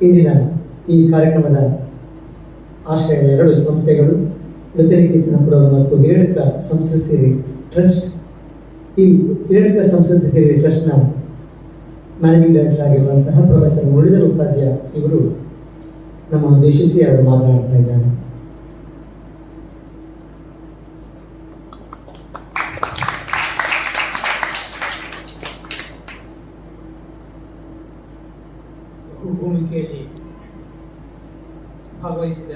ಇಂದಿನ ಈ ಕಾರ್ಯಕ್ರಮದ ಆಶ್ರಯದ ಎರಡು ಸಂಸ್ಥೆಗಳು ನೃತ್ಯನಿಕೇತನ ಪುರಂ ಮತ್ತು ಹಿರೇಡ್ಕ ಸಂಸ್ಕೃತಿ ಸೇರಿ ಟ್ರಸ್ಟ್ ಈ ಹಿರೇಡ್ಕ ಸಂಸ್ಕೃತಿ ಸೇರಿ ಟ್ರಸ್ಟ್ನ ಮ್ಯಾನೇಜಿಂಗ್ ಡೈರೆಕ್ಟರ್ ಆಗಿರುವಂತಹ ಪ್ರೊಫೆಸರ್ ಮುರಳೀಧರ್ ಉಪಾಧ್ಯಾಯ ಇವರು ನಮ್ಮ ಉದ್ದೇಶಿಸಿ ಅವರು ಮಾತನಾಡ್ತಾ ಇದ್ದಾರೆ ಭೂಮಿಕೆಯಲ್ಲಿ ಭಾಗವಹಿಸಿದ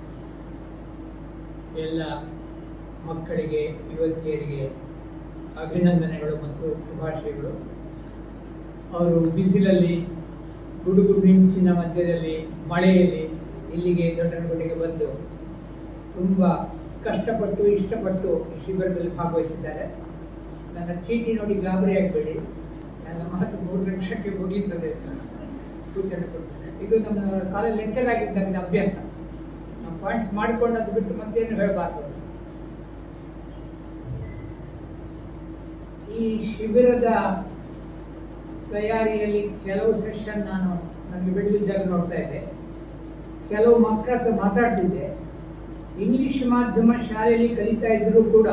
ಎಲ್ಲ ಮಕ್ಕಳಿಗೆ ಯುವತಿಯರಿಗೆ ಅಭಿನಂದನೆಗಳು ಮತ್ತು ಶುಭಾಶಯಗಳು ಅವರು ಬಿಸಿಲಲ್ಲಿ ಗುಡುಗು ಮಿಂಚಿನ ಮಧ್ಯದಲ್ಲಿ ಮಳೆಯಲ್ಲಿ ಇಲ್ಲಿಗೆ ದೊಡ್ಡನಗುಡ್ಡೆಗೆ ಬಂದು ತುಂಬ ಕಷ್ಟಪಟ್ಟು ಇಷ್ಟಪಟ್ಟು ಈ ಶಿಬಿರದಲ್ಲಿ ಭಾಗವಹಿಸಿದ್ದಾರೆ ನನ್ನ ಚೀಟಿ ನೋಡಿ ಗಾಬರಿ ಆಗಬೇಡಿ ನನ್ನ ಮಾತು ಮೂರು ನಿಮಿಷಕ್ಕೆ ಮುಗಿಯುತ್ತದೆ ಅಂತ ಸೂಚನೆ ಕೊಡ್ತೇನೆ ಇದು ನಮ್ಮ ಕಾಲೇಜ್ ಲೆಕ್ಚರ್ ಆಗಿದ್ದಾಗ ಅಭ್ಯಾಸ ನಾವು ಪಾಯಿಂಟ್ಸ್ ಮಾಡಿಕೊಂಡು ಅದು ಬಿಟ್ಟು ಮತ್ತೇನು ಹೇಳಬಾರ್ದು ಈ ಶಿಬಿರದ ತಯಾರಿಯಲ್ಲಿ ಕೆಲವು ಸೆಷನ್ ನಾನು ನನಗೆ ಬಿಡುವಿದ್ದಾಗ ನೋಡ್ತಾ ಇದ್ದೆ ಕೆಲವು ಮಕ್ಕಳ ಹತ್ರ ಮಾತಾಡ್ತಿದ್ದೆ ಇಂಗ್ಲಿಷ್ ಮಾಧ್ಯಮ ಶಾಲೆಯಲ್ಲಿ ಕಲಿತಾ ಇದ್ದರೂ ಕೂಡ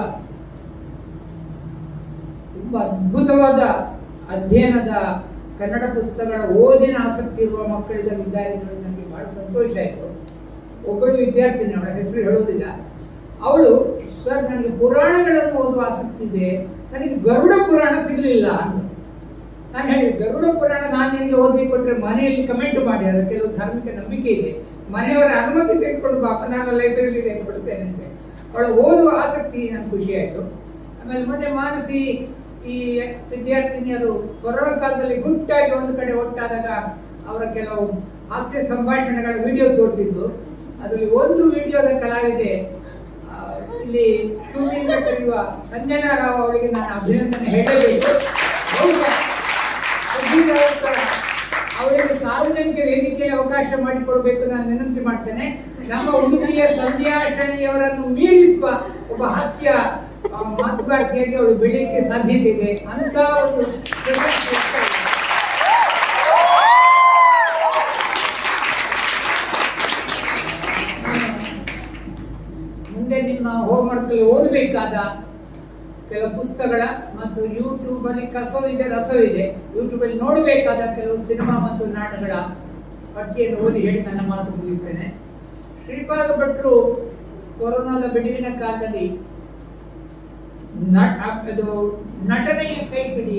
ತುಂಬಾ ಅದ್ಭುತವಾದ ಅಧ್ಯಯನದ ಕನ್ನಡ ಪುಸ್ತಕಗಳ ಓದಿನ ಆಸಕ್ತಿ ಇರುವ ಮಕ್ಕಳಿದ್ದಾರೆ ನನಗೆ ಬಹಳ ಸಂತೋಷ ಆಯಿತು ಒಬ್ಬಳು ವಿದ್ಯಾರ್ಥಿನಿ ಅವಳ ಹೆಸರು ಹೇಳೋದಿಲ್ಲ ಅವಳು ಸರ್ ನನಗೆ ಪುರಾಣಗಳನ್ನು ಓದುವ ಆಸಕ್ತಿ ಇದೆ ನನಗೆ ಗರುಡ ಪುರಾಣ ಸಿಗಲಿಲ್ಲ ಅಂತ ನಾನು ಹೇಳಿದೆ ಗರುಡ ಪುರಾಣ ನಾನು ನಿನಗೆ ಓದಲಿಕ್ಕೆ ಕೊಟ್ಟರೆ ಮನೆಯಲ್ಲಿ ಕಮೆಂಟ್ ಮಾಡಿ ಅದರ ಕೆಲವು ಧಾರ್ಮಿಕ ನಂಬಿಕೆ ಇದೆ ಮನೆಯವರ ಅನುಮತಿ ತೆಗೆದುಕೊಂಡು ಬಾಪ ನಾನು ಲೈಬ್ರರಿಲಿ ತೆಗೆದುಕೊಡ್ತೇನೆ ಅಂತ ಅವಳ ಓದುವ ಆಸಕ್ತಿ ನನಗೆ ಖುಷಿ ಆಯಿತು ಆಮೇಲೆ ಮೊನ್ನೆ ಮಾನಸಿ ಈ ವಿದ್ಯಾರ್ಥಿನಿಯರು ಕೊರೋನಾ ಕಾಲದಲ್ಲಿ ಗುಟ್ಟಾಗಿ ಒಂದು ಕಡೆ ಒಟ್ಟಾದಾಗ ಅವರ ಕೆಲವು ಹಾಸ್ಯ ಸಂಭಾಷಣೆಗಳ ವಿಡಿಯೋ ತೋರಿಸಿದ್ದು ಅದರಲ್ಲಿ ಒಂದು ವಿಡಿಯೋದ ಕಲಾವಿದೆ ಆ, ಇಲ್ಲಿ ಶೂಟಿಂಗ್ ಕರೆಯುವ ಸಂಜನಾ ರಾವ್ ಅವಳಿಗೆ ನಾನು ಅಭಿನಂದನೆ ಹೇಳಬೇಕು ಬಹುಶಃ ಸಂಗೀತ ಅವರ ಅವಳಿಗೆ ಸಾರ್ವಜನಿಕ ವೇದಿಕೆಯಲ್ಲಿ ಅವಕಾಶ ಮಾಡಿಕೊಡ್ಬೇಕು ನಾನು ವಿನಂತಿ ಮಾಡ್ತೇನೆ ನಮ್ಮ ಉಡುಪಿಯ ಸಂಧ್ಯಾ ಶೆಟ್ಟಿಯವರನ್ನು ಮೀರಿಸುವ ಒಬ್ಬ ಹಾಸ್ಯ ಆ, ಮಾತುಗಾರಿಕೆಯಾಗಿ ಅವಳು ಬೆಳೆಯಲಿಕ್ಕೆ ಸಾಧ್ಯತೆ ಇದೆ ಅಂತ ಒಂದು ಪ್ರಶಸ್ತಿ ಇರ್ತಾ ಇದೆ. ಮುಂದೆ ನಿಮ್ಮ ಹೋಮ್ವರ್ಕ್ ಅಲ್ಲಿ ಓದಬೇಕಾದ ಕೆಲವು ಪುಸ್ತಕಗಳ ಮತ್ತು ಯೂಟ್ಯೂಬ್ ಅಲ್ಲಿ ಕಸವಿದೆ ರಸವಿದೆ ಯೂಟ್ಯೂಬ್ ಅಲ್ಲಿ ನೋಡಬೇಕಾದ ಕೆಲವು ಸಿನಿಮಾ ಮತ್ತು ನಾಟಕಗಳ ಪಟ್ಟಿಯನ್ನು ಓದಿ ಹೇಳಿ ನನ್ನ ಮಾತು ಮುಗಿಸ್ತೇನೆ ಶ್ರೀಪಾದ ಭಟ್ರು ಕೊರೋನಾದ ಬಿಡುವಿನ ಕಾಲದಲ್ಲಿ ನಟ ಅದು ನಟನೆಯ ಕೈಪಿಡಿ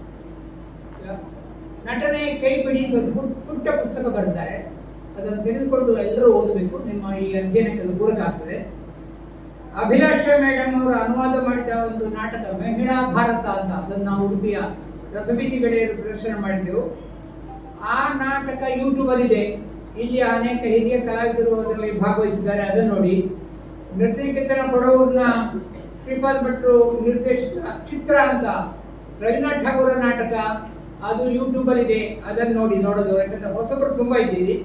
ನಟನೆಯ ಕೈಪಿಡಿ ಅಂತ ಒಂದು ಪುಟ್- ಪುಟ್ಟ ಪುಸ್ತಕ ಬರೆದಿದ್ದಾರೆ ಅದನ್ನು ತೆಗೆದುಕೊಂಡು ಎಲ್ಲರೂ ಓದಬೇಕು ನಿಮ್ಮ ಈ ಅಧ್ಯಯನಕ್ಕೆ ಅದು ಪೂರಕ ಆಗ್ತದೆ ಅಭಿಲಾಷ ಮೇಡಮ್ ಅವರು ಅನುವಾದ ಮಾಡಿದ ಒಂದು ನಾಟಕ ಮಹಿಳಾ ಭಾರತ ಅಂತ ಅದನ್ನು ನಾವು ಉಡುಪಿಯ ರಸಬೀದಿ ಗೆಳೆಯರು ಪ್ರದರ್ಶನ ಮಾಡಿದ್ದೆವು ಆ ನಾಟಕ ಯೂಟ್ಯೂಬ್ ಅಲ್ಲಿ ಇದೆ ಇಲ್ಲಿ ಅನೇಕ ಹಿರಿಯ ಕಲಾವಿದರು ಅದರಲ್ಲಿ ಭಾಗವಹಿಸಿದ್ದಾರೆ ಅದನ್ನು ನೋಡಿ ನೃತ್ಯಕೇತನ ಕೊಡವೂರಿನ ಶ್ರೀಪಾದ್ ಭಟ್ರು ನಿರ್ದೇಶಿಸಿದ ಚಿತ್ರ ಅಂತ ರವೀನಾಥ್ ಠಾಗೂರ ನಾಟಕ ಅದು ಯೂಟ್ಯೂಬ್ ಅಲ್ಲಿ ಇದೆ ಅದನ್ನು ನೋಡಿ ನೋಡೋದು ಯಾಕಂದ್ರೆ ಹೊಸಬರು ತುಂಬಾ ಇದ್ದೀರಿ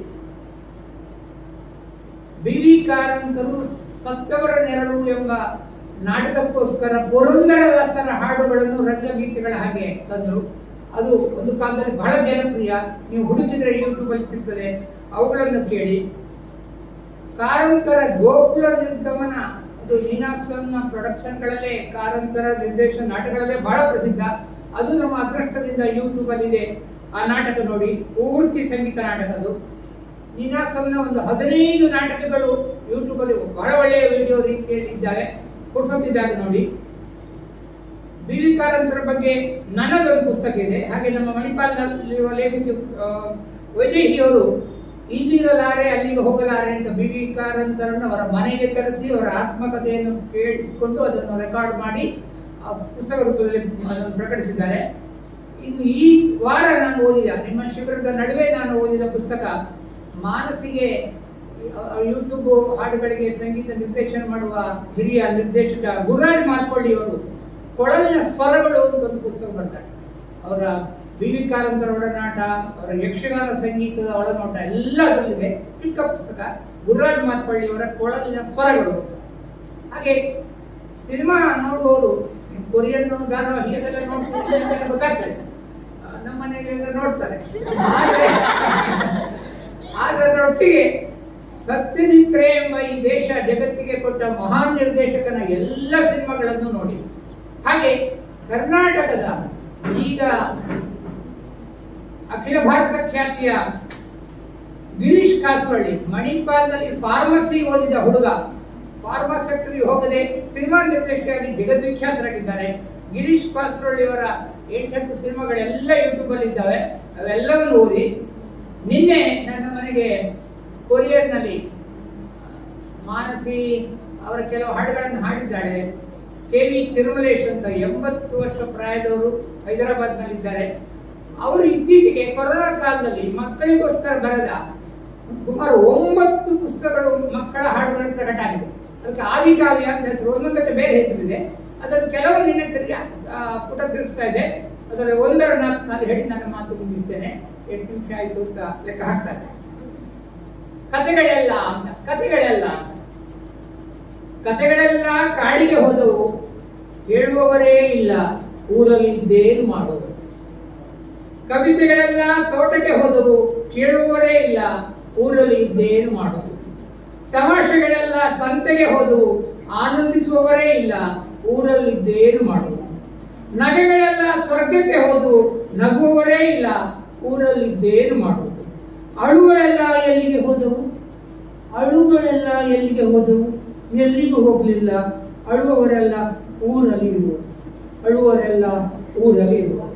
ಬಿ ವಿ ಕಾರಂತರು ಸತ್ತವರ ನೆರಳು ಎಂಬ ನಾಟಕಕ್ಕೋಸ್ಕರ ಪುರಂದರದಾಸರ ಹಾಡುಗಳನ್ನು ರಂಗಗೀತೆಗಳ ಹಾಗೆ ತಂದರು ಅದು ಒಂದು ಕಾಲದಲ್ಲಿ ಬಹಳ ಜನಪ್ರಿಯ ನೀವು ಹುಡುಕಿದ್ರೆ ಯೂಟ್ಯೂಬ್ ಅಲ್ಲಿ ಸಿಗ್ತದೆ ಅವುಗಳನ್ನು ಕೇಳಿ ಕಾರಂತರ ಗೋಕುಲ ನಿರ್ಗಮನ ಅದು ನೀನಾಕ್ಸನ್ನ ಪ್ರೊಡಕ್ಷನ್ಗಳಲ್ಲೇ ಕಾರಂತರ ನಿರ್ದೇಶನ ನಾಟಕಗಳಲ್ಲೇ ಬಹಳ ಪ್ರಸಿದ್ಧ ಅದು ನಮ್ಮ ಅದೃಷ್ಟದಿಂದ ಯೂಟ್ಯೂಬ್ ಅಲ್ಲಿ ಇದೆ ಆ ನಾಟಕ ನೋಡಿ ಪೂರ್ತಿ ಸಂಗೀತ ನಾಟಕ ಅದು ನೀನಾಸಂನ ಒಂದು ಹದಿನೈದು ನಾಟಕಗಳು ಯೂಟ್ಯೂಬ್ ಅಲ್ಲಿ ಬಹಳ ಒಳ್ಳೆಯ ವಿಡಿಯೋ ರೀತಿಯಲ್ಲಿ ಇದ್ದಾರೆ ಪುಸ್ತಕದಿದ್ದಾರೆ ನೋಡಿ ಬಿ ವಿ ಕಾರಂತರ ಬಗ್ಗೆ ನನ್ನದೊಂದು ಪುಸ್ತಕ ಇದೆ ಹಾಗೆ ನಮ್ಮ ಮಣಿಪಾಲದಲ್ಲಿರುವ ಲೇಖಕಿ ಆ, ವೈದೇಹಿಯವರು ಇಲ್ಲಿರಲಾರೆ ಅಲ್ಲಿಗೆ ಹೋಗಲಾರೆ ಅಂತ ಬಿ ವಿ ಕಾರಂತರನ್ನು ಅವರ ಮನೆಗೆ ಕರೆಸಿ ಅವರ ಆತ್ಮಕಥೆಯನ್ನು ಕೇಳಿಸಿಕೊಂಡು ಅದನ್ನು ರೆಕಾರ್ಡ್ ಮಾಡಿ ಆ ಪುಸ್ತಕ ರೂಪದಲ್ಲಿ ಅದನ್ನು ಪ್ರಕಟಿಸಿದ್ದಾರೆ ಇನ್ನು ಈ ವಾರ ನಾನು ಓದಿದ ನಿಮ್ಮ ಶಿಬಿರದ ನಡುವೆ ನಾನು ಓದಿದ ಪುಸ್ತಕ ಮಾನಸಿಗೆ ಯೂಟ್ಯೂಬ್ ಹಾಡುಗಳಿಗೆ ಸಂಗೀತ ನಿರ್ದೇಶನ ಮಾಡುವ ಹಿರಿಯ ನಿರ್ದೇಶಕ ಗುರುರಾಜ್ ಮಾರ್ಕೊಳ್ಳಿ ಅವರು ಕೊಳಲಿನ ಸ್ವರಗಳು ಅಂತ ಒಂದು ಪುಸ್ತಕ ಬರ್ತಾರೆ ಅವರ ಬಿ ವಿ ಕಾರಂತರ ಒಡನಾಟ ಅವರ ಯಕ್ಷಗಾನ ಸಂಗೀತದ ಒಳನೋಟ ಎಲ್ಲ ಅದರಲ್ಲಿದೆ ಚಿಕ್ಕ ಪುಸ್ತಕ ಗುರುರಾಜ್ ಮಾರ್ಕೊಳ್ಳಿ ಅವರ ಕೊಳಲಿನ ಸ್ವರಗಳು ಅಂತ. ಹಾಗೆ ಸಿನಿಮಾ ನೋಡುವವರು ಕೊರಿಯನ್ ಧಾರಾವಾಹಿ ಅದೆಲ್ಲ ನೋಡ್ತಾರೆ ಅಂತ ಗೊತ್ತಾಗ್ತದೆ ಆ, ನಮ್ಮ ಮನೆಯಲ್ಲಿ ಎಲ್ಲ ನೋಡ್ತಾರೆ ಆದ್ರೆ- ಅದರೊಟ್ಟಿಗೆ ಸತ್ಯನಿತ್ರೆ ಎಂಬ ಈ ದೇಶ ಜಗತ್ತಿಗೆ ಕೊಟ್ಟ ಮಹಾನ್ ನಿರ್ದೇಶಕನ ಎಲ್ಲ ಸಿನಿಮಾಗಳನ್ನು ನೋಡಿ ಹಾಗೆ ಕರ್ನಾಟಕದ ಈಗ ಅಖಿಲ ಭಾರತ ಖ್ಯಾತಿಯ ಗಿರೀಶ್ ಕಾಸರಳ್ಳಿ ಮಣಿಪಾಲ್ನಲ್ಲಿ ಫಾರ್ಮಸಿ ಓದಿದ ಹುಡುಗ ಫಾರ್ಮಾ ಸೆಕ್ಟರಿ ಹೋಗದೆ ಸಿನಿಮಾ ನಿರ್ದೇಶಕರಾಗಿ ಜಗದ್ವಿಖ್ಯಾತರಾಗಿದ್ದಾರೆ ಗಿರೀಶ್ ಕಾಸರಳ್ಳಿ ಅವರ ಎಂಟತ್ತು ಸಿನಿಮಾಗಳೆಲ್ಲ ಯೂಟ್ಯೂಬ್ ಅಲ್ಲಿ ಇದ್ದಾವೆ ಅವೆಲ್ಲವನ್ನು ಓದಿ ನಿನ್ನೆ ನನ್ನ ಮನೆಗೆ ಕೊರಿಯರ್ನಲ್ಲಿ ಮಾನಸಿ ಅವರ ಕೆಲವು ಹಾಡುಗಳನ್ನು ಹಾಡಿದ್ದಾಳೆ ಕೆ ವಿ ತಿರುಮಲೇಶ್ ಅಂತ ಎಂಬತ್ತು ವರ್ಷ ಪ್ರಾಯದವರು ಹೈದರಾಬಾದ್ನಲ್ಲಿದ್ದಾರೆ ಅವರು ಇತ್ತೀಚೆಗೆ ಕೊರೋನಾ ಕಾಲದಲ್ಲಿ ಮಕ್ಕಳಿಗೋಸ್ಕರ ಬರೆದ ಸುಮಾರು ಒಂಬತ್ತು ಪುಸ್ತಕಗಳು ಮಕ್ಕಳ ಹಾಡುಗಳನ್ನು ಪ್ರಕಟ ಆಗಿದೆ ಅದಕ್ಕೆ ಆದಿಕಾವ್ಯ ಅಂತ ಹೆಸರು ಒಂದೊಂದಕ್ಕೆ ಬೇರೆ ಹೆಸರಿದೆ ಅದರಲ್ಲಿ ಕೆಲವು ನಿನ್ನೆ ತಿರುಗಿ ಆ, ಪುಟ ತಿರುಗಿಸ್ತಾ ಇದೆ ಅದರಲ್ಲಿ ಒಂದರ ನಾಲ್ಕು ಸಾಲ ಹೇಳಿ ನನ್ನ ಮಾತು ಮುಗಿಸ್ತೇನೆ ಎಷ್ಟು ನಿಮಿಷ ಆಯ್ತು ಅಂತ ಲೆಕ್ಕ ಹಾಕ್ತಾರೆ ಕತೆಗಳೆಲ್ಲ ಅಂತ ಕತೆಗಳೆಲ್ಲ ಅಂತ ಕತೆಗಳೆಲ್ಲ ಕಾಡಿಗೆ ಹೋದವು ಹೇಳುವವರೇ ಇಲ್ಲ ಊರಲ್ಲಿದ್ದೇನು ಮಾಡೋದು ಕವಿತೆಗಳೆಲ್ಲ ತೋಟಕ್ಕೆ ಹೋದವು ಕೇಳುವವರೇ ಇಲ್ಲ ಊರಲ್ಲಿ ಇದ್ದೇನು ಮಾಡೋದು ತಮಾಷೆಗಳೆಲ್ಲ ಸಂತೆಗೆ ಹೋದವು ಆನಂದಿಸುವವರೇ ಇಲ್ಲ ಊರಲ್ಲಿ ಇದ್ದೇನು ಮಾಡೋದು ನಗೆಗಳೆಲ್ಲ ಸ್ವರ್ಗಕ್ಕೆ ಹೋದವು ನಗುವವರೇ ಇಲ್ಲ ಊರಲ್ಲಿ ಇದ್ದೇನು ಮಾಡೋದು ಅಳುಗಳೆಲ್ಲ ಎಲ್ಲಿಗೆ ಹೋದವು ಅಳುಗಳೆಲ್ಲ ಎಲ್ಲಿಗೆ ಹೋದವು ಎಲ್ಲಿಗೂ ಹೋಗಲಿಲ್ಲ ಅಳುವವರೆಲ್ಲ ಊರಲ್ಲಿ ಇರುವರು ಅಳುವವರೆಲ್ಲ ಊರಲ್ಲಿ ಇರುವರು